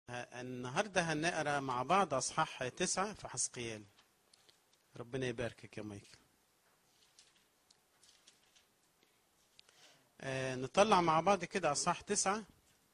النهارده هنقرا مع بعض اصحاح تسعة في حسقيال ربنا يباركك يا مايكل آه نطلع مع بعض كده اصحاح تسعة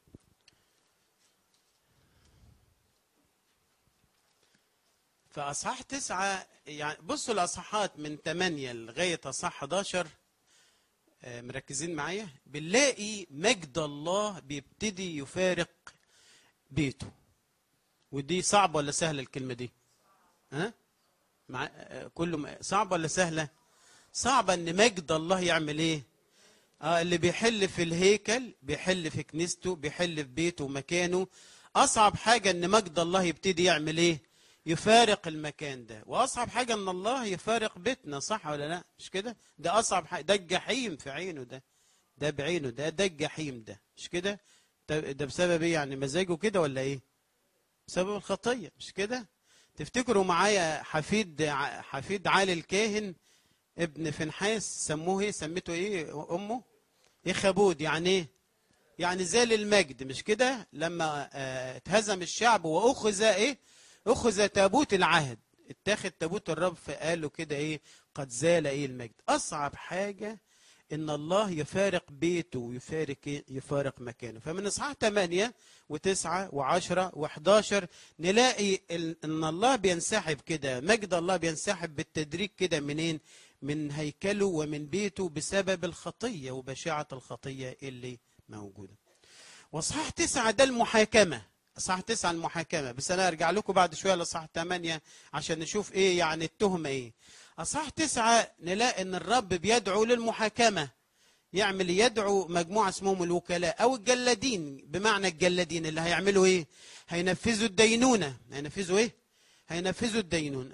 في اصحاح تسعة يعني بصوا الاصحاحات من 8 لغايه اصحاح 11 آه مركزين معايا بنلاقي مجد الله بيبتدي يفارق بيته ودي صعبة ولا سهلة الكلمة دي؟ ها؟ مع كله م- صعبة ولا سهلة؟ صعبة إن مجد الله يعمل إيه؟ آه اللي بيحل في الهيكل بيحل في كنيسته بيحل في بيته ومكانه أصعب حاجة إن مجد الله يبتدي يعمل إيه؟ يفارق المكان ده وأصعب حاجة إن الله يفارق بيتنا صح ولا لا؟ مش كده؟ ده أصعب حاجة ده الجحيم في عينه ده ده بعينه ده ده الجحيم ده مش كده؟ ده ده بسبب إيه يعني مزاجه كده ولا إيه؟ بسبب الخطيه مش كده تفتكروا معايا حفيد ع- حفيد علي الكاهن ابن فنحاس سموه ايه سميته ايه امه يخبود يعني ايه يعني زال المجد مش كده لما آه، اتهزم الشعب واخذ ايه اخذ تابوت العهد اتاخد تابوت الرب فقالوا كده ايه قد زال ايه المجد اصعب حاجه ان الله يفارق بيته ويفارق إيه؟ يفارق مكانه فمن اصحاح 8 و9 و10 و11 نلاقي ال- ان الله بينسحب كده مجد الله بينسحب بالتدريج كده منين من هيكله ومن بيته بسبب الخطيه وبشاعه الخطيه اللي موجوده واصحاح تسعة ده المحاكمة اصحاح تسعة المحاكمة بس انا ارجع لكم بعد شوية لاصحاح ثمانية عشان نشوف ايه يعني التهمة ايه اصحاح تسعة نلاقي ان الرب بيدعو للمحاكمة يعمل يدعو مجموعة اسمهم الوكلاء او الجلادين بمعنى الجلادين اللي هيعملوا ايه هينفذوا الدينونة هينفذوا ايه هينفذوا الدينونة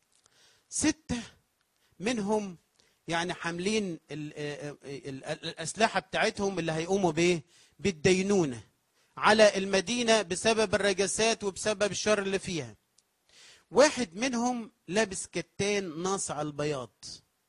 ستة منهم يعني حاملين ال- ال- ال- الأسلحة بتاعتهم اللي هيقوموا بإيه؟ بالدينونة على المدينة بسبب الرجسات وبسبب الشر اللي فيها واحد منهم لابس كتان ناصع البياض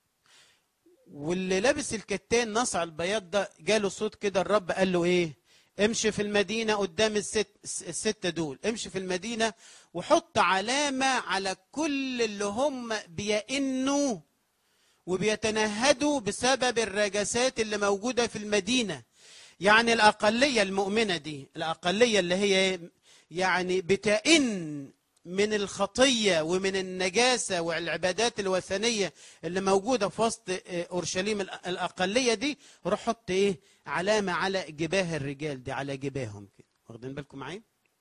واللي لابس الكتان ناصع البياض ده جاله صوت كده الرب قال له ايه امشي في المدينة قدام الست الستة دول امشي في المدينة وحط علامة على كل اللي هم بيئنوا وبيتنهدوا بسبب الرجسات اللي موجودة في المدينة يعني الأقلية المؤمنة دي الأقلية اللي هي يعني بتئن من الخطية ومن النجاسة والعبادات الوثنية اللي موجودة في وسط آه، أورشليم الأ- الأقلية دي روح حط إيه علامة على جباه الرجال دي على جباههم كده واخدين بالكم معايا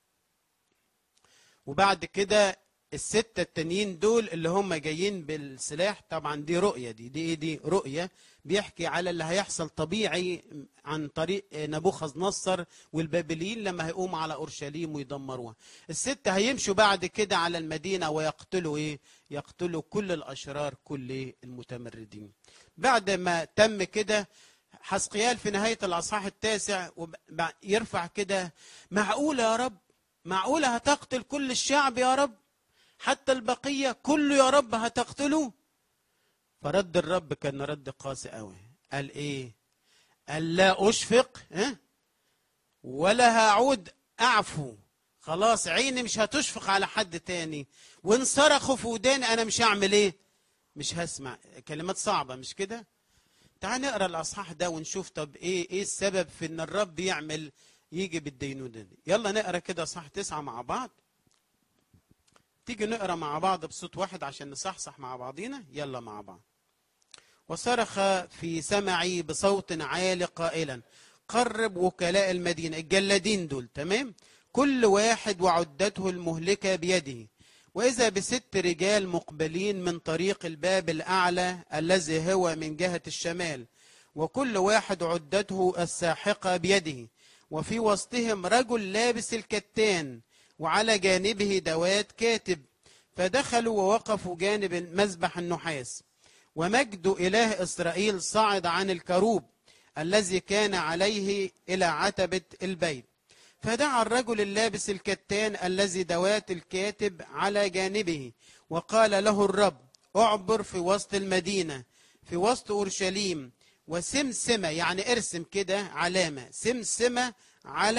وبعد كده الستة التانيين دول اللي هم جايين بالسلاح طبعا دي رؤية دي دي ايه دي رؤية بيحكي على اللي هيحصل طبيعي عن طريق نبوخذ نصر والبابليين لما هيقوموا على اورشليم ويدمروها الستة هيمشوا بعد كده على المدينة ويقتلوا ايه يقتلوا كل الاشرار كل المتمردين بعد ما تم كده حسقيال في نهاية الأصحاح التاسع وب- يرفع كده معقولة يا رب معقولة هتقتل كل الشعب يا رب حتى البقية كله يا رب هتقتله فرد الرب كان رد قاسي قوي قال ايه قال لا اشفق ها ولا هعود اعفو خلاص عيني مش هتشفق على حد تاني وان صرخوا في وداني انا مش هعمل ايه مش هسمع كلمات صعبة مش كده تعال نقرا الاصحاح ده ونشوف طب ايه ايه السبب في ان الرب يعمل يجي بالدينونة دي يلا نقرا كده اصحاح تسعة مع بعض تيجي نقرا مع بعض بصوت واحد عشان نصحصح مع بعضينا يلا مع بعض وصرخ في سمعي بصوت عالي قائلا قرب وكلاء المدينة الجلادين دول تمام كل واحد وعدته المهلكة بيده وإذا بست رجال مقبلين من طريق الباب الأعلى الذي هو من جهة الشمال وكل واحد عدته الساحقة بيده وفي وسطهم رجل لابس الكتان وعلى جانبه دوات كاتب فدخلوا ووقفوا جانب مذبح النحاس ومجد إله إسرائيل صعد عن الكروب الذي كان عليه إلى عتبة البيت فدعا الرجل اللابس الكتان الذي دوات الكاتب على جانبه وقال له الرب اعبر في وسط المدينة في وسط أورشليم وسمسمة يعني ارسم كده علامة سمسمة على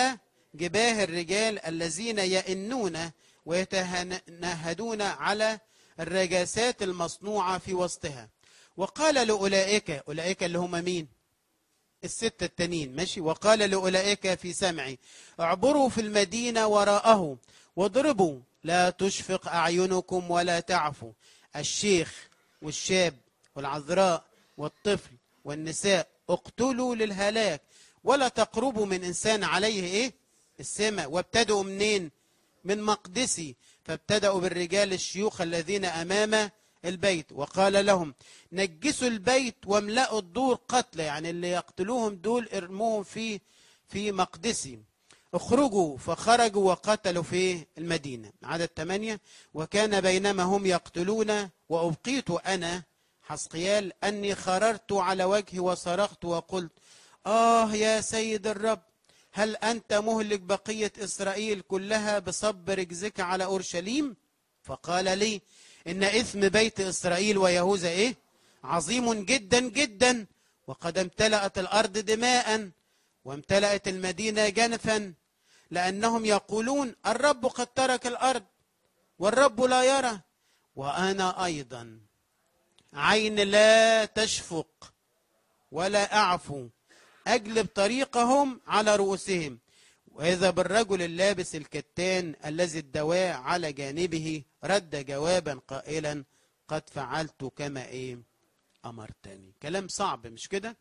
جباه الرجال الذين يئنون ويتنهدون على الرجاسات المصنوعة في وسطها وقال لأولئك أولئك اللي هم مين الستة التانيين ماشي وقال لأولئك في سمعي اعبروا في المدينة وراءه واضربوا لا تشفق أعينكم ولا تعفوا الشيخ والشاب والعذراء والطفل والنساء اقتلوا للهلاك ولا تقربوا من إنسان عليه إيه السماء وابتدأوا منين من مقدسي فابتدأوا بالرجال الشيوخ الذين أمام البيت وقال لهم نجسوا البيت واملأوا الدور قتلى يعني اللي يقتلوهم دول ارموهم في في مقدسي اخرجوا فخرجوا وقتلوا في المدينة عدد ثمانية وكان بينما هم يقتلون وأبقيت أنا حسقيال أني خررت على وجهي وصرخت وقلت آه يا سيد الرب هل أنت مهلك بقية إسرائيل كلها بصب رجزك على أورشليم فقال لي إن إثم بيت إسرائيل ويهوذا إيه عظيم جدا جدا وقد امتلأت الأرض دماء وامتلأت المدينة جنفا لأنهم يقولون الرب قد ترك الأرض والرب لا يرى وأنا أيضا عين لا تشفق ولا أعفو أجلب طريقهم على رؤوسهم وإذا بالرجل اللابس الكتان الذي الدواء على جانبه رد جوابا قائلا قد فعلت كما إيه أمرتني كلام صعب مش كده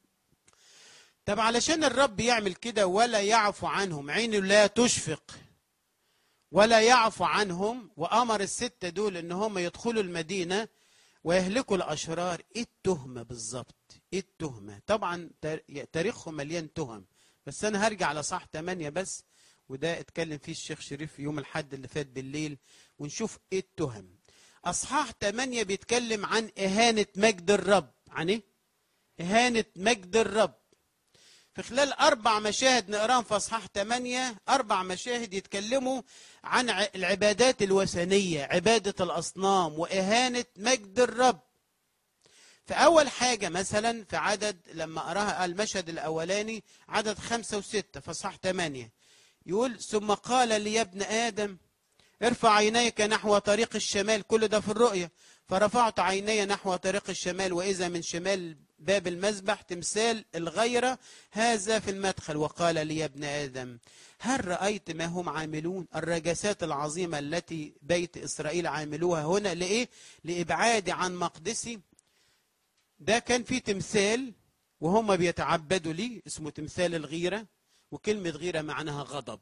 طب علشان الرب يعمل كده ولا يعفو عنهم عينه لا تشفق ولا يعفو عنهم وأمر الستة دول إن هم يدخلوا المدينة ويهلكوا الأشرار إيه التهمة بالظبط إيه التهمة طبعا تاريخهم مليان تهم بس أنا هرجع على صح 8 بس وده اتكلم فيه الشيخ شريف يوم الحد اللي فات بالليل ونشوف إيه التهم أصحاح 8 بيتكلم عن إهانة مجد الرب عن إيه؟ إهانة مجد الرب في خلال أربع مشاهد نقراهم في أصحاح 8 أربع مشاهد يتكلموا عن العبادات الوثنية عبادة الأصنام وإهانة مجد الرب في أول حاجة مثلا في عدد لما أراها المشهد الأولاني عدد خمسة وستة في أصحاح 8 يقول ثم قال لي يا ابن آدم ارفع عينيك نحو طريق الشمال كل ده في الرؤية فرفعت عيني نحو طريق الشمال وإذا من شمال باب المذبح تمثال الغيرة هذا في المدخل وقال لي يا ابن آدم هل رأيت ما هم عاملون الرجسات العظيمة التي بيت إسرائيل عاملوها هنا لإيه لإبعاد عن مقدسي ده كان في تمثال وهم بيتعبدوا ليه اسمه تمثال الغيرة وكلمة غيرة معناها غضب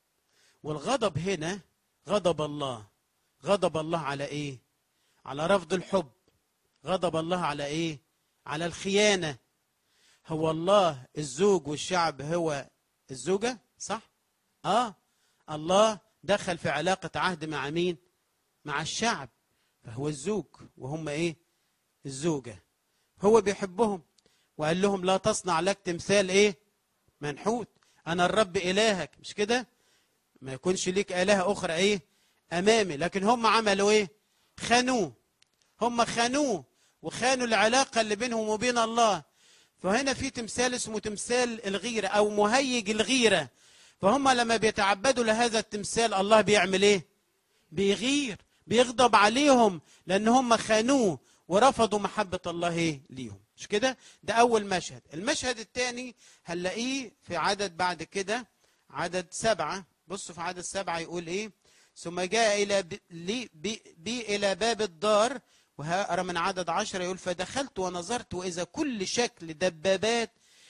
والغضب هنا غضب الله غضب الله على ايه على رفض الحب غضب الله على ايه على الخيانة هو الله الزوج والشعب هو الزوجة صح اه الله دخل في علاقة عهد مع مين مع الشعب فهو الزوج وهم ايه الزوجة هو بيحبهم وقال لهم لا تصنع لك تمثال ايه منحوت انا الرب الهك مش كده ما يكونش ليك الهه اخرى ايه امامي لكن هم عملوا ايه خانوه هم خانوه وخانوا العلاقه اللي بينهم وبين الله فهنا في تمثال اسمه تمثال الغيره او مهيج الغيره فهم لما بيتعبدوا لهذا التمثال الله بيعمل ايه بيغير بيغضب عليهم لان هم خانوه ورفضوا محبه الله ايه ليهم مش كده ده اول مشهد المشهد الثاني هنلاقيه في عدد بعد كده عدد سبعة بصوا في عدد سبعة يقول ايه ثم جاء الى بي, بي, بي الى باب الدار وهقرا من عدد عشرة يقول فدخلت ونظرت واذا كل شكل دبابات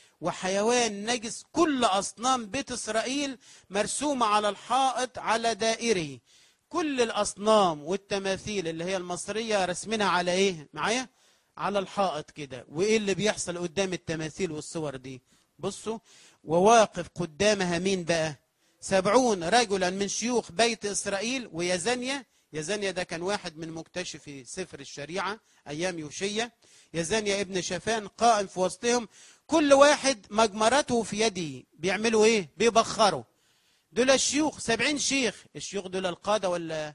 وحيوان نجس كل اصنام بيت اسرائيل مرسومه على الحائط على دائره كل الاصنام والتماثيل اللي هي المصريه رسمينها على ايه معايا على الحائط كده وايه اللي بيحصل قدام التماثيل والصور دي بصوا وواقف قدامها مين بقى سبعون رجلا من شيوخ بيت إسرائيل ويزانيا يزانيا ده كان واحد من مكتشفي سفر الشريعة أيام يوشية يزانيا ابن شفان قائم في وسطهم كل واحد مجمرته في يده بيعملوا ايه بيبخروا دول الشيوخ سبعين شيخ الشيوخ دول القادة ولا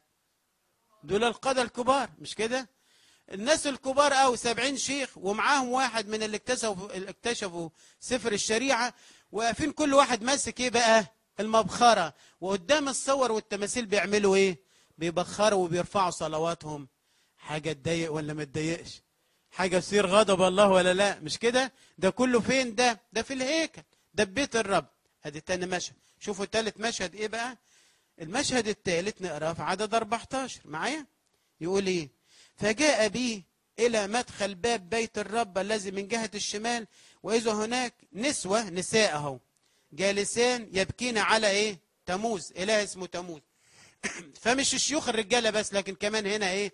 دول القادة الكبار مش كده الناس الكبار أو سبعين شيخ ومعاهم واحد من اللي اكتشفوا, اللي اكتشفوا سفر الشريعة واقفين كل واحد ماسك ايه بقى المبخره وقدام الصور والتماثيل بيعملوا ايه بيبخروا وبيرفعوا صلواتهم حاجه تضايق ولا ما تضايقش حاجه تصير غضب الله ولا لا مش كده ده كله فين ده ده في الهيكل ده في بيت الرب ادي تاني مشهد شوفوا تالت مشهد ايه بقى المشهد الثالث نقراه في عدد 14 معايا يقول ايه فجاء بي الى مدخل باب بيت الرب الذي من جهه الشمال واذا هناك نسوه نساء اهو جالسان يبكين على ايه تموز اله اسمه تموز فمش الشيوخ الرجاله بس لكن كمان هنا ايه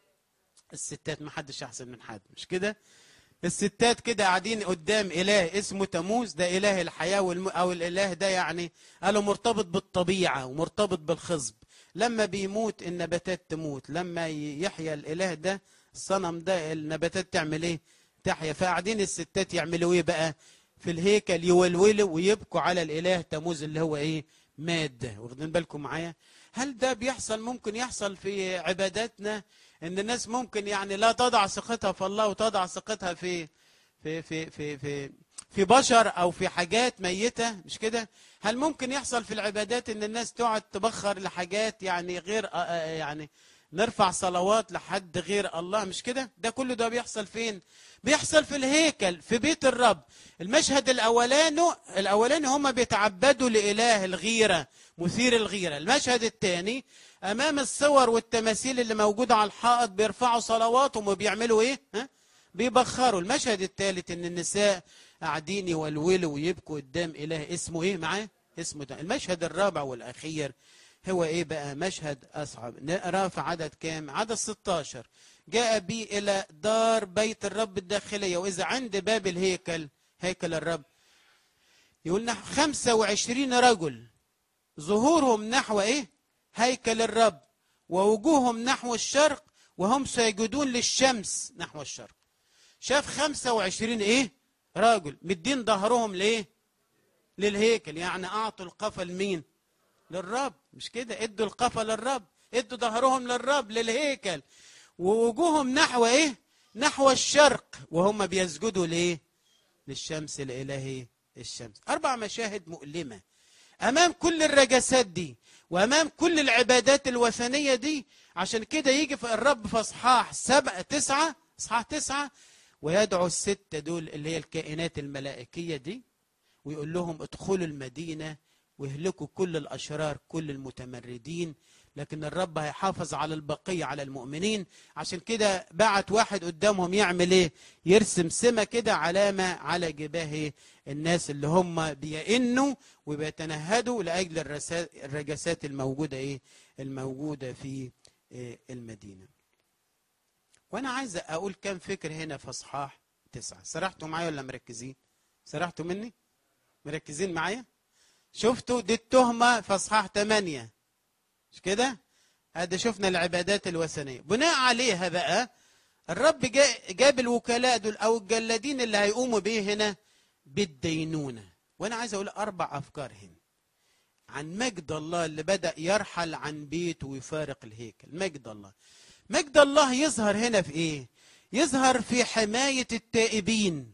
الستات ما حدش احسن من حد مش كده الستات كده قاعدين قدام اله اسمه تموز ده اله الحياه والم... او الاله ده يعني قالوا مرتبط بالطبيعه ومرتبط بالخصب لما بيموت النباتات تموت لما يحيا الاله ده الصنم ده النباتات تعمل ايه تحيا فقاعدين الستات يعملوا ايه بقى في الهيكل يولولوا ويبكوا على الاله تموز اللي هو ايه ماده واخدين بالكم معايا هل ده بيحصل ممكن يحصل في عباداتنا ان الناس ممكن يعني لا تضع ثقتها في الله وتضع ثقتها في في في في في في بشر او في حاجات ميته مش كده هل ممكن يحصل في العبادات ان الناس تقعد تبخر لحاجات يعني غير يعني نرفع صلوات لحد غير الله مش كده ده كله ده بيحصل فين بيحصل في الهيكل في بيت الرب المشهد الاولاني الاولاني هم بيتعبدوا لاله الغيره مثير الغيره المشهد الثاني امام الصور والتماثيل اللي موجوده على الحائط بيرفعوا صلواتهم وبيعملوا ايه ها بيبخروا المشهد الثالث ان النساء قاعدين يولولوا ويبكوا قدام اله اسمه ايه معاه اسمه ده المشهد الرابع والاخير هو ايه بقى مشهد اصعب نقرا في عدد كام عدد 16 جاء بي الى دار بيت الرب الداخليه واذا عند باب الهيكل هيكل الرب يقول نحو 25 رجل ظهورهم نحو ايه هيكل الرب ووجوههم نحو الشرق وهم سيجدون للشمس نحو الشرق شاف 25 ايه راجل مدين ظهرهم ليه للهيكل يعني اعطوا القفا لمين للرب مش كده ادوا القفا للرب ادوا ظهرهم للرب للهيكل ووجوههم نحو ايه نحو الشرق وهم بيسجدوا ليه للشمس الالهي الشمس اربع مشاهد مؤلمه امام كل الرجسات دي وامام كل العبادات الوثنيه دي عشان كده يجي في الرب في اصحاح سبعة تسعة اصحاح تسعة ويدعو الستة دول اللي هي الكائنات الملائكية دي ويقول لهم ادخلوا المدينة واهلكوا كل الأشرار كل المتمردين لكن الرب هيحافظ على البقية على المؤمنين عشان كده بعت واحد قدامهم يعمل ايه يرسم سمة كده علامة على جباه الناس اللي هم بيئنوا وبيتنهدوا لأجل الرجسات الموجودة ايه الموجودة في المدينة وانا عايز اقول كام فكر هنا في اصحاح تسعة سرحتوا معايا ولا مركزين سرحتوا مني مركزين معايا شفتوا دي التهمة في اصحاح 8 مش كده هذا شفنا العبادات الوثنية بناء عليها بقى الرب جاب الوكلاء دول او الجلادين اللي هيقوموا بيه هنا بالدينونة وانا عايز اقول اربع افكار هنا عن مجد الله اللي بدأ يرحل عن بيته ويفارق الهيكل مجد الله مجد الله يظهر هنا في ايه يظهر في حماية التائبين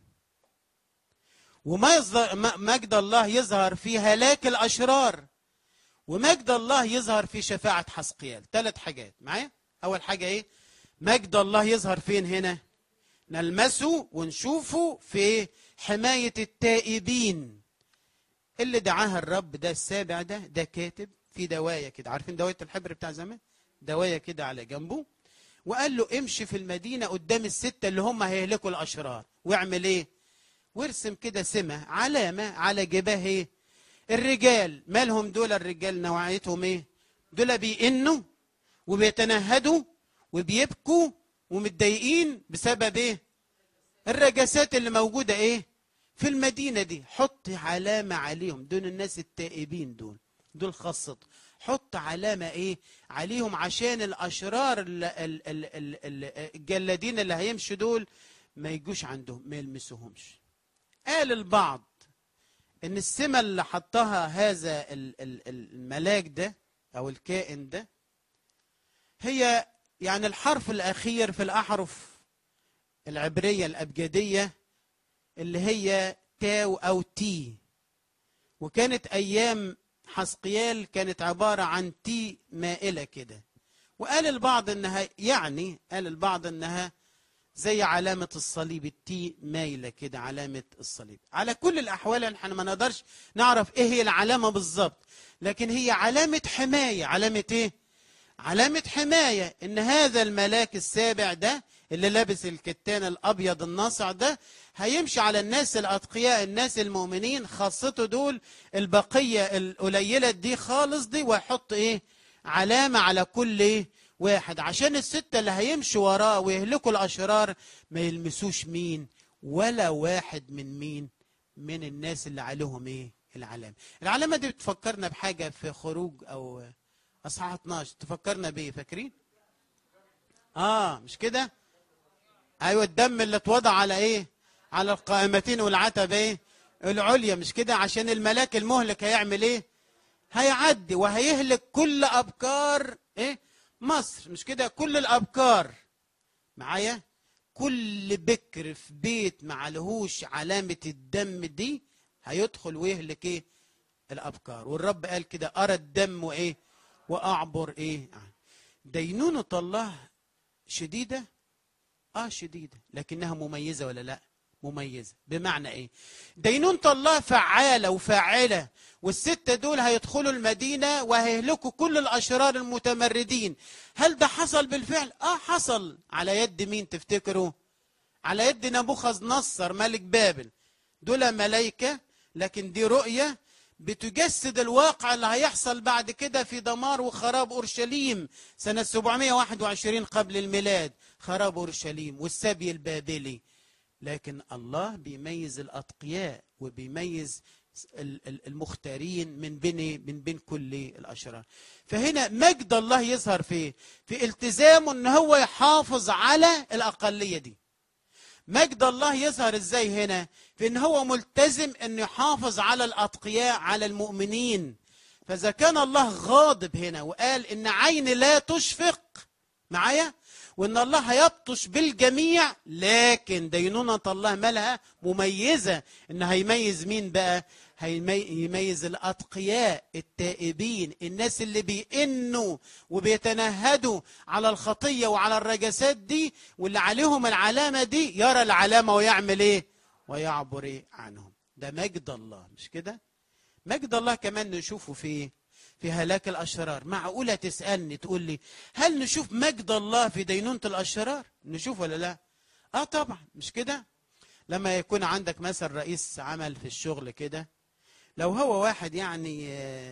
وما يظهر مجد الله يظهر في هلاك الأشرار ومجد الله يظهر في شفاعة حسقيال ثلاث حاجات معايا أول حاجة إيه مجد الله يظهر فين هنا نلمسه ونشوفه في حماية التائبين اللي دعاها الرب ده السابع ده ده كاتب في دواية كده عارفين دواية الحبر بتاع زمان دواية كده على جنبه وقال له امشي في المدينة قدام الستة اللي هم هيهلكوا الأشرار واعمل ايه وارسم كده سمة علامة على جباه ايه الرجال مالهم دول الرجال نوعيتهم ايه دول بيئنوا وبيتنهدوا وبيبكوا ومتضايقين بسبب ايه الرجسات اللي موجودة ايه في المدينة دي حط علامة عليهم دول الناس التائبين دول دول خاصة حط علامة ايه عليهم عشان الاشرار ال- ال- ال- ال- ال- الجلادين اللي هيمشوا دول ما يجوش عندهم ما يلمسوهمش قال البعض ان السمة اللي حطها هذا ال- ال- الملاك ده او الكائن ده هي يعني الحرف الاخير في الاحرف العبرية الابجدية اللي هي تاو او تي وكانت ايام حسقيال كانت عبارة عن تي مائلة كده وقال البعض انها يعني قال البعض انها زي علامة الصليب التي مايلة كده علامة الصليب على كل الأحوال احنا ما نقدرش نعرف ايه هي العلامة بالظبط لكن هي علامة حماية علامة ايه علامة حماية ان هذا الملاك السابع ده اللي لابس الكتان الابيض الناصع ده هيمشي على الناس الاتقياء الناس المؤمنين خاصته دول البقية القليلة دي خالص دي ويحط ايه علامة على كل ايه واحد عشان الستة اللي هيمشوا وراه ويهلكوا الأشرار ما يلمسوش مين ولا واحد من مين من الناس اللي عليهم ايه العلامة العلامة دي بتفكرنا بحاجة في خروج أو أصحاح 12 تفكرنا بإيه فاكرين آه مش كده أيوة الدم اللي اتوضع على إيه على القائمتين والعتبة إيه العليا مش كده عشان الملاك المهلك هيعمل إيه هيعدي وهيهلك كل أبكار إيه مصر مش كده كل الابكار معايا كل بكر في بيت ما عليهوش علامه الدم دي هيدخل ويهلك ايه الابكار والرب قال كده ارى الدم وايه واعبر ايه دينونه الله شديده اه شديده لكنها مميزه ولا لا مميزه بمعنى ايه دينونه الله فعاله وفاعله والستة دول هيدخلوا المدينة وهيهلكوا كل الأشرار المتمردين هل ده حصل بالفعل؟ آه حصل على يد مين تفتكروا؟ على يد نبوخذ نصر ملك بابل دول ملايكة لكن دي رؤية بتجسد الواقع اللي هيحصل بعد كده في دمار وخراب أورشليم سنة 721 قبل الميلاد خراب أورشليم والسبي البابلي لكن الله بيميز الأتقياء وبيميز المختارين من بين من بين كل الاشرار فهنا مجد الله يظهر في في التزامه ان هو يحافظ على الاقليه دي مجد الله يظهر ازاي هنا في ان هو ملتزم انه يحافظ على الاتقياء على المؤمنين فاذا كان الله غاضب هنا وقال ان عين لا تشفق معايا وان الله هيبطش بالجميع لكن دينونة الله مالها مميزة ان هيميز مين بقى هيميز الاتقياء التائبين الناس اللي بيئنوا وبيتنهدوا على الخطيه وعلى الرجسات دي واللي عليهم العلامه دي يرى العلامه ويعمل ايه ويعبر ايه عنهم ده مجد الله مش كده مجد الله كمان نشوفه في في هلاك الاشرار معقوله تسالني تقول لي هل نشوف مجد الله في دينونه الاشرار نشوف ولا لا اه طبعا مش كده لما يكون عندك مثلا رئيس عمل في الشغل كده لو هو واحد يعني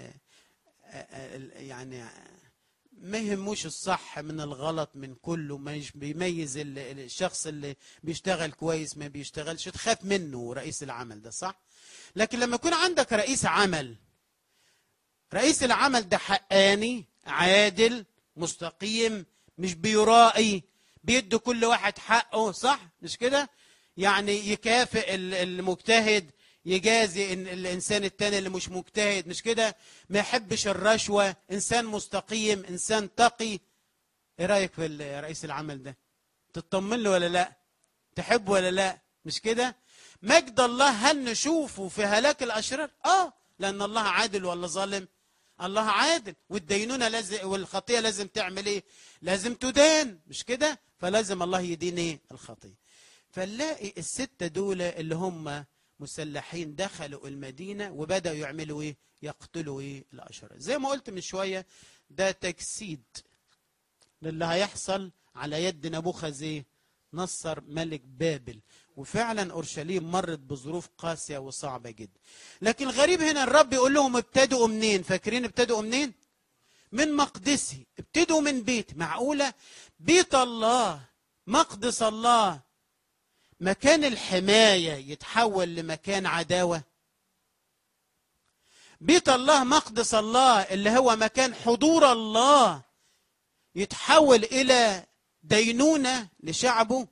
يعني ما يهموش الصح من الغلط من كله مش بيميز الشخص اللي بيشتغل كويس ما بيشتغلش تخاف منه رئيس العمل ده صح لكن لما يكون عندك رئيس عمل رئيس العمل ده حقاني عادل مستقيم مش بيرائي بيدي كل واحد حقه صح مش كده يعني يكافئ المجتهد يجازي إن الانسان التاني اللي مش مجتهد مش كده ما يحبش الرشوه انسان مستقيم انسان تقي ايه رايك في رئيس العمل ده تطمن له ولا لا تحب ولا لا مش كده مجد الله هل نشوفه في هلاك الاشرار اه لان الله عادل ولا ظالم الله عادل والدينونه لازم والخطيه لازم تعمل ايه لازم تدان مش كده فلازم الله يدين ايه الخطيه فنلاقي السته دول اللي هم مسلحين دخلوا المدينة وبدأوا يعملوا إيه؟ يقتلوا إيه؟ الأشرار زي ما قلت من شوية ده تجسيد للي هيحصل على يد نبوخذ إيه؟ نصر ملك بابل وفعلا اورشليم مرت بظروف قاسيه وصعبه جدا لكن الغريب هنا الرب يقول لهم ابتدوا منين فاكرين ابتدوا منين من مقدسي ابتدوا من بيت معقوله بيت الله مقدس الله مكان الحماية يتحول لمكان عداوة بيت الله مقدس الله اللي هو مكان حضور الله يتحول إلى دينونة لشعبه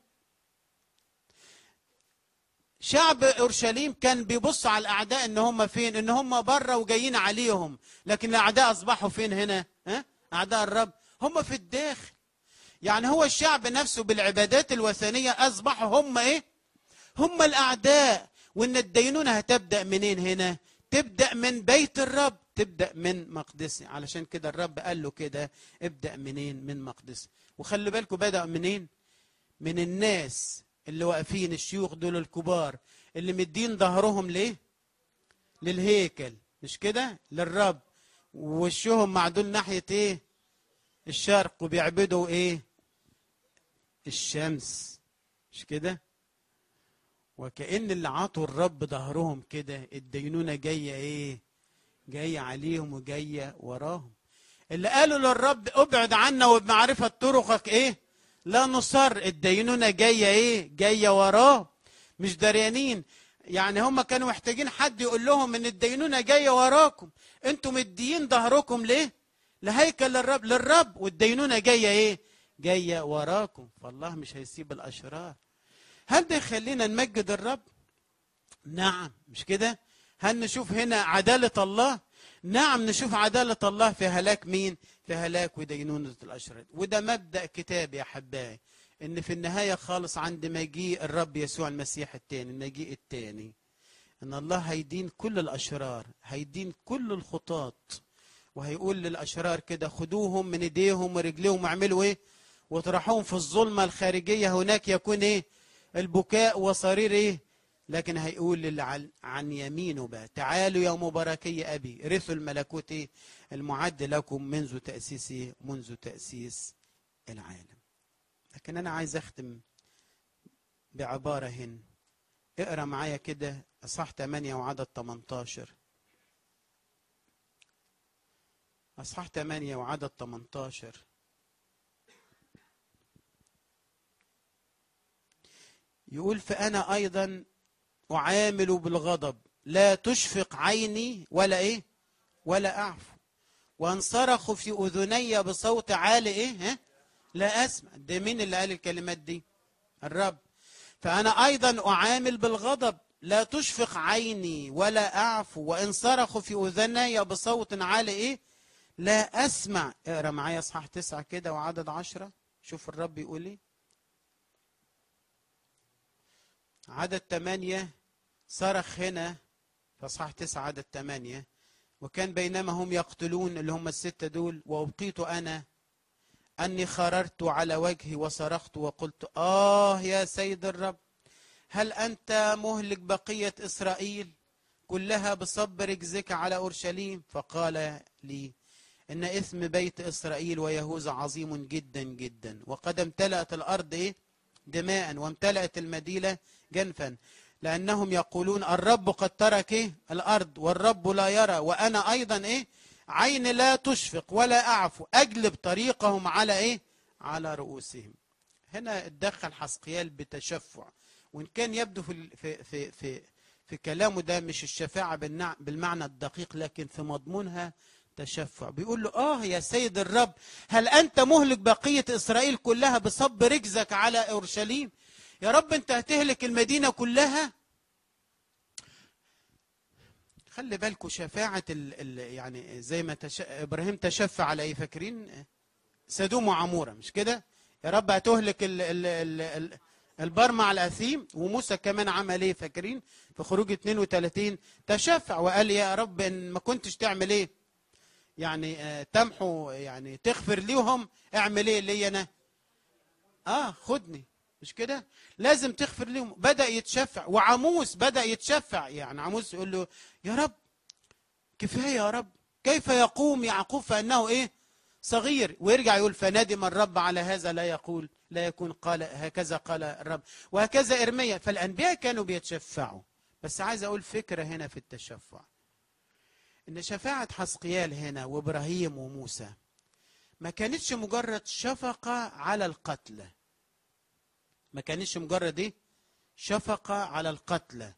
شعب اورشليم كان بيبص على الاعداء ان هم فين ان هم بره وجايين عليهم لكن الاعداء اصبحوا فين هنا ها اعداء الرب هم في الداخل يعني هو الشعب نفسه بالعبادات الوثنيه اصبحوا هم ايه هم الاعداء وان الدينونه هتبدا منين هنا تبدا من بيت الرب تبدا من مقدسي علشان كده الرب قال له كده ابدا منين من مقدسي وخلي بالكم بدا منين من الناس اللي واقفين الشيوخ دول الكبار اللي مدين ظهرهم ليه للهيكل مش كده للرب ووشهم معدول ناحيه ايه الشرق وبيعبدوا ايه الشمس مش كده وكأن اللي عطوا الرب ظهرهم كده الدينونة جاية ايه جاية عليهم وجاية وراهم اللي قالوا للرب ابعد عنا وبمعرفة طرقك ايه لا نصر الدينونة جاية ايه جاية وراه مش دريانين يعني هم كانوا محتاجين حد يقول لهم ان الدينونة جاية وراكم انتم مديين ظهركم ليه لهيكل الرب للرب والدينونة جاية ايه جاية وراكم فالله مش هيسيب الاشرار هل ده يخلينا نمجد الرب نعم مش كده هل نشوف هنا عدالة الله نعم نشوف عدالة الله في هلاك مين في هلاك ودينونة الأشرار وده مبدأ كتاب يا حباي ان في النهاية خالص عند مجيء الرب يسوع المسيح التاني المجيء التاني ان الله هيدين كل الأشرار هيدين كل الخطاط وهيقول للأشرار كده خدوهم من ايديهم ورجليهم واعملوا ايه وطرحوهم في الظلمة الخارجية هناك يكون ايه البكاء وصرير ايه لكن هيقول للي عن- عن يمينه بقى تعالوا يا مباركي ابي رثوا الملكوت ايه المعد لكم منذ تاسيس إيه؟ منذ تاسيس العالم لكن انا عايز اختم بعباره هنا اقرا معايا كده اصح 8 وعدد 18 اصحاح 8 وعدد 18 يقول فأنا أيضا أعامل بالغضب لا تشفق عيني ولا إيه ولا أعفو وانصرخ في أذني بصوت عالي إيه ها؟ لا أسمع ده مين اللي قال الكلمات دي الرب فأنا أيضا أعامل بالغضب لا تشفق عيني ولا أعفو وإن صرخوا في أذني بصوت عالي إيه لا أسمع اقرأ معايا اصحاح تسعة كده وعدد عشرة شوف الرب يقول إيه عدد ثمانية صرخ هنا في اصحاح تسعة عدد ثمانية وكان بينما هم يقتلون اللي هم الستة دول وأبقيت أنا أني خررت على وجهي وصرخت وقلت آه يا سيد الرب هل أنت مهلك بقية إسرائيل كلها بصب رجزك على أورشليم فقال لي إن إثم بيت إسرائيل ويهوذا عظيم جدا جدا وقد امتلأت الأرض إيه؟ دماء وامتلأت المدينة جنفا لأنهم يقولون الرب قد ترك إيه؟ الأرض والرب لا يرى وأنا أيضا إيه؟ عين لا تشفق ولا أعفو أجلب طريقهم على إيه؟ على رؤوسهم هنا اتدخل حسقيال بتشفع وإن كان يبدو في ال- في في في, في كلامه ده مش الشفاعة بالنع- بالمعنى الدقيق لكن في مضمونها تشفع بيقول له آه يا سيد الرب هل أنت مهلك بقية إسرائيل كلها بصب رجزك على أورشليم يا رب أنت هتهلك المدينة كلها خلي بالكم شفاعة ال ال يعني زي ما تش... إبراهيم تشفع على إيه فاكرين سدوم وعمورة مش كده يا رب هتهلك ال ال ال ال البار مع الأثيم وموسى كمان عمل ايه فاكرين في خروج 32 تشفع وقال يا رب ان ما كنتش تعمل ايه يعني آه، تمحو يعني تغفر ليهم اعمل ايه لي انا اه خدني مش كده لازم تغفر لهم بدا يتشفع وعموس بدا يتشفع يعني عموس يقول له يا رب كفايه يا رب كيف يقوم يعقوب فانه ايه صغير ويرجع يقول فندم الرب على هذا لا يقول لا يكون قال هكذا قال الرب وهكذا ارميا فالانبياء كانوا بيتشفعوا بس عايز اقول فكره هنا في التشفع ان شفاعه حسقيال هنا وابراهيم وموسى ما كانتش مجرد شفقه على القتلى ما كانتش مجرد ايه شفقه على القتلى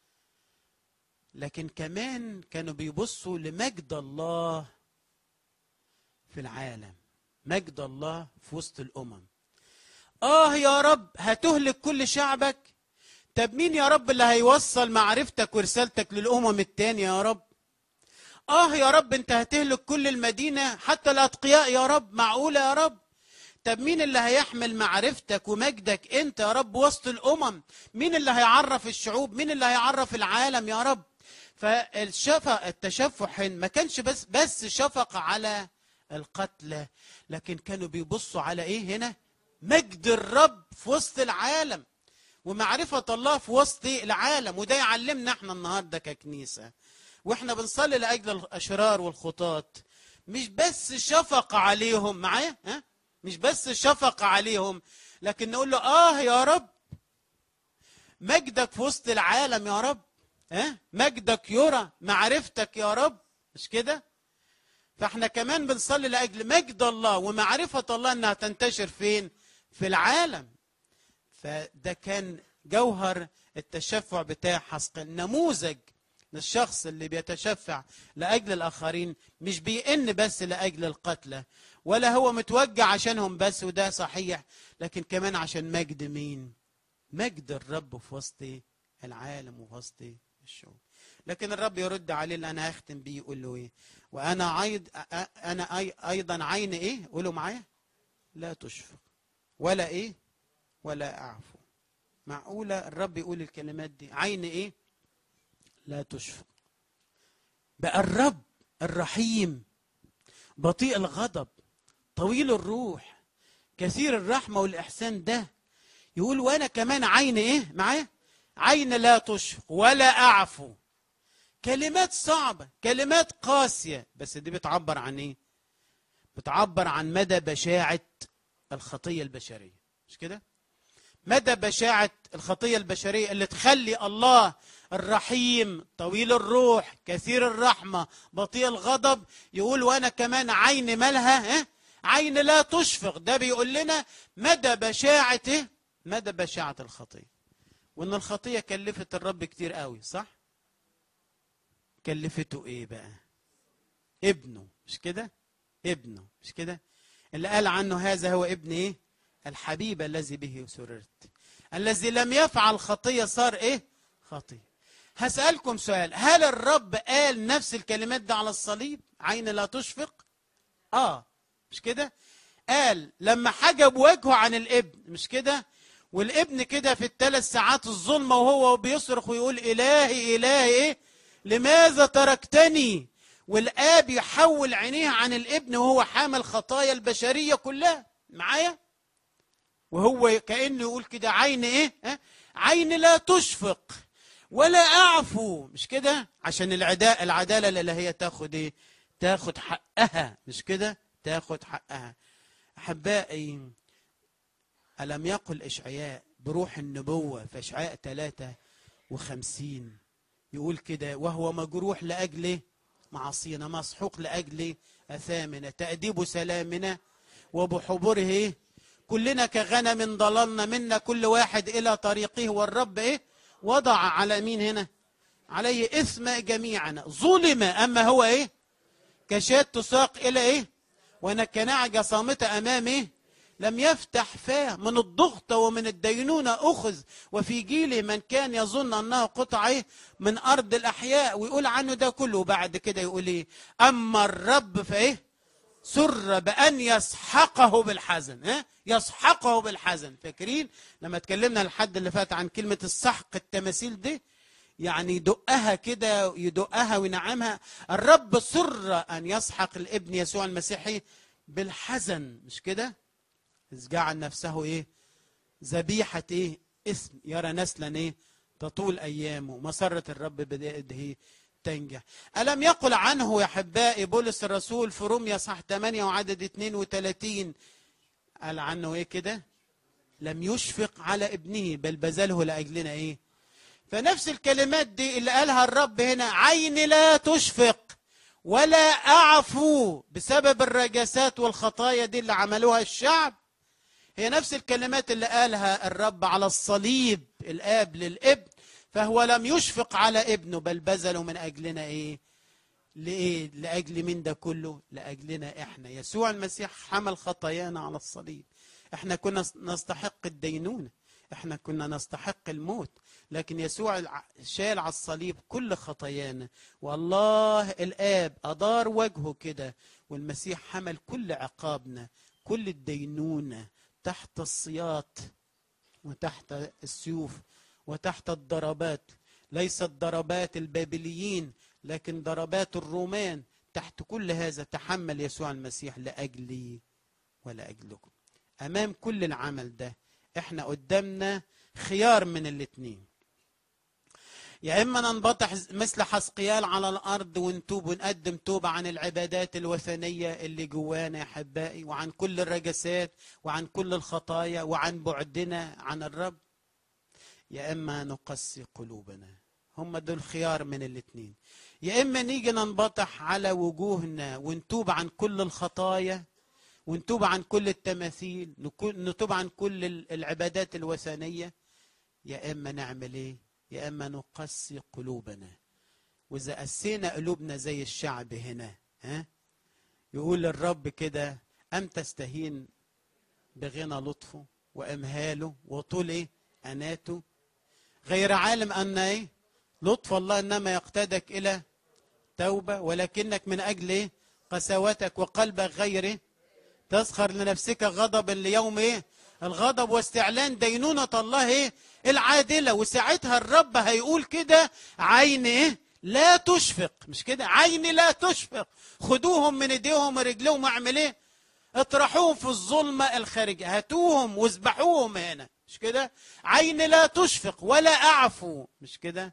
لكن كمان كانوا بيبصوا لمجد الله في العالم مجد الله في وسط الامم اه يا رب هتهلك كل شعبك طب مين يا رب اللي هيوصل معرفتك ورسالتك للامم التانية يا رب اه يا رب انت هتهلك كل المدينة حتى الاتقياء يا رب معقولة يا رب طب مين اللي هيحمل معرفتك ومجدك انت يا رب وسط الامم مين اللي هيعرف الشعوب مين اللي هيعرف العالم يا رب فالشفق التشفع ما كانش بس بس شفق على القتلى لكن كانوا بيبصوا على ايه هنا مجد الرب في وسط العالم ومعرفة الله في وسط العالم وده يعلمنا احنا النهارده ككنيسة واحنا بنصلي لأجل الأشرار والخطاة مش بس شفق عليهم معايا ها مش بس شفق عليهم لكن نقول له اه يا رب مجدك في وسط العالم يا رب ها مجدك يرى معرفتك يا رب مش كده فاحنا كمان بنصلي لاجل مجد الله ومعرفه الله انها تنتشر فين في العالم فده كان جوهر التشفع بتاع حسقل نموذج للشخص اللي بيتشفع لاجل الاخرين مش بيئن بس لاجل القتلى ولا هو متوجع عشانهم بس وده صحيح لكن كمان عشان مجد مين مجد الرب في وسط العالم وفي وسط الشعوب لكن الرب يرد عليه اللي انا هختم بيه يقول له ايه وانا عيد انا ايضا عين ايه قولوا معايا لا تشفق ولا ايه ولا اعفو معقوله الرب يقول الكلمات دي عين ايه لا تشفق بقى الرب الرحيم بطيء الغضب طويل الروح كثير الرحمه والاحسان ده يقول وانا كمان عين ايه معايا عين لا تشفق ولا اعفو كلمات صعبه كلمات قاسيه بس دي بتعبر عن ايه بتعبر عن مدى بشاعه الخطيه البشريه مش كده مدى بشاعه الخطيه البشريه اللي تخلي الله الرحيم طويل الروح كثير الرحمه بطيء الغضب يقول وانا كمان عين مالها ها عين لا تشفق ده بيقول لنا مدى بشاعه إيه؟ مدى بشاعه الخطيه وان الخطيه كلفت الرب كتير قوي صح كلفته ايه بقى ابنه مش كده ابنه مش كده اللي قال عنه هذا هو ابن ايه الحبيب الذي به سررت الذي لم يفعل خطيه صار ايه خطيه هسالكم سؤال هل الرب قال نفس الكلمات دي على الصليب عين لا تشفق اه مش كده قال لما حجب وجهه عن الابن مش كده والابن كده في الثلاث ساعات الظلمه وهو بيصرخ ويقول الهي الهي ايه لماذا تركتني والاب يحول عينيه عن الابن وهو حامل خطايا البشريه كلها معايا وهو كانه يقول كده عين ايه ها؟ عين لا تشفق ولا اعفو مش كده عشان العداء العداله اللي هي تاخد ايه تاخد حقها مش كده تاخد حقها احبائي ألم يقل إشعياء بروح النبوة في إشعياء 53 يقول كده وهو مجروح لأجل معصينا مسحوق لأجل أثامنا تأديب سلامنا وبحبره كلنا كغنم ضللنا منا كل واحد إلى طريقه والرب إيه وضع على مين هنا عليه إثم جميعنا ظلم أما هو إيه كشاة تساق إلى إيه وأنا كنعجة صامتة أمام إيه لم يفتح فاه من الضغط ومن الدينونة أخذ وفي جيله من كان يظن أنه قطعة من أرض الأحياء ويقول عنه ده كله وبعد كده يقول إيه أما الرب فإيه سر بأن يسحقه بالحزن ها يسحقه بالحزن فاكرين لما اتكلمنا الحد اللي فات عن كلمة السحق التماثيل دي يعني يدقها كده يدقها وينعمها الرب سر أن يسحق الابن يسوع المسيحي بالحزن مش كده إذ جعل نفسه إيه ذبيحة إيه اسم يرى نسلا إيه تطول أيامه مسرة الرب بيده تنجح ألم يقل عنه يا أحبائي بولس الرسول في روميا صح 8 وعدد 32 قال عنه إيه كده لم يشفق على ابنه بل بذله لأجلنا إيه فنفس الكلمات دي اللي قالها الرب هنا عين لا تشفق ولا أعفو بسبب الرجاسات والخطايا دي اللي عملوها الشعب هي نفس الكلمات اللي قالها الرب على الصليب الاب للابن فهو لم يشفق على ابنه بل بذله من اجلنا ايه لايه لاجل مين ده كله لاجلنا احنا يسوع المسيح حمل خطايانا على الصليب احنا كنا نستحق الدينونه احنا كنا نستحق الموت لكن يسوع شال على الصليب كل خطايانا والله الاب ادار وجهه كده والمسيح حمل كل عقابنا كل الدينونه تحت السياط وتحت السيوف وتحت الضربات ليست ضربات البابليين لكن ضربات الرومان تحت كل هذا تحمل يسوع المسيح لاجلي ولاجلكم امام كل العمل ده احنا قدامنا خيار من الاثنين يا اما ننبطح مثل حسقيال على الارض ونتوب ونقدم توبه عن العبادات الوثنيه اللي جوانا يا احبائي وعن كل الرجسات وعن كل الخطايا وعن بعدنا عن الرب يا اما نقسي قلوبنا هم دول خيار من الاثنين يا اما نيجي ننبطح على وجوهنا ونتوب عن كل الخطايا ونتوب عن كل التماثيل نتوب عن كل العبادات الوثنيه يا اما نعمل ايه يا اما نقسي قلوبنا واذا قسينا قلوبنا زي الشعب هنا ها يقول الرب كده ام تستهين بغنى لطفه وامهاله وطول ايه اناته غير عالم ان ايه لطف الله انما يقتدك الى توبه ولكنك من اجل ايه قساوتك وقلبك غير إيه؟ تسخر لنفسك غضبا ليوم ايه الغضب واستعلان دينونة الله ايه العادلة وساعتها الرب هيقول كده عين ايه لا تشفق مش كده عين لا تشفق خدوهم من ايديهم ورجليهم واعمل ايه اطرحوهم في الظلمة الخارجية هاتوهم واذبحوهم هنا مش كده عين لا تشفق ولا اعفو مش كده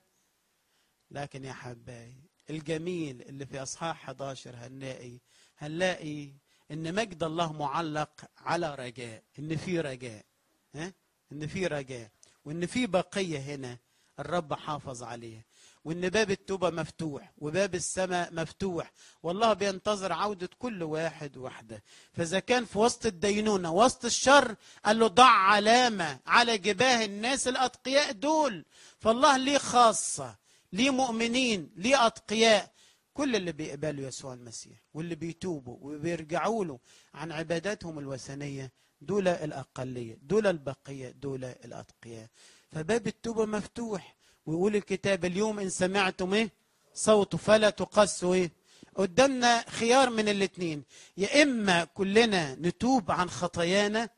لكن يا حبايبي الجميل اللي في اصحاح 11 هنلاقي هنلاقي ان مجد الله معلق على رجاء ان في رجاء ها ان في رجاء وان في بقيه هنا الرب حافظ عليها وان باب التوبه مفتوح وباب السماء مفتوح والله بينتظر عوده كل واحد وحده فاذا كان في وسط الدينونه وسط الشر قال له ضع علامه على جباه الناس الاتقياء دول فالله ليه خاصه ليه مؤمنين ليه اتقياء كل اللي بيقبلوا يسوع المسيح واللي بيتوبوا وبيرجعوا له عن عباداتهم الوثنيه دول الاقليه دول البقيه دول الاتقياء فباب التوبه مفتوح ويقول الكتاب اليوم ان سمعتم ايه صوته فلا تقسوا ايه قدامنا خيار من الاثنين يا اما كلنا نتوب عن خطايانا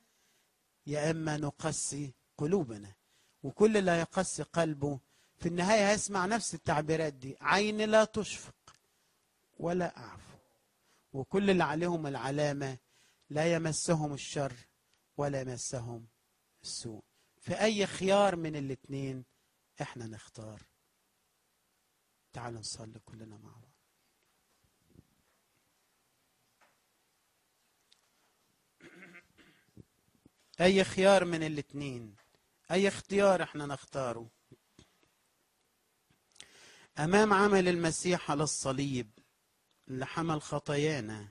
يا اما نقسي قلوبنا وكل اللي هيقسي قلبه في النهايه هيسمع نفس التعبيرات دي عين لا تشفق ولا أعفو وكل اللي عليهم العلامة لا يمسهم الشر ولا يمسهم السوء في أي خيار من الاثنين احنا نختار تعالوا نصلي كلنا مع بعض أي خيار من الاثنين أي اختيار احنا نختاره أمام عمل المسيح على الصليب اللي حمل خطايانا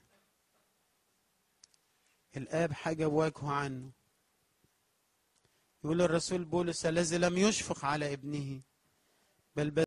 الآب حجب وجهه عنه يقول الرسول بولس الذي لم يشفق على ابنه بل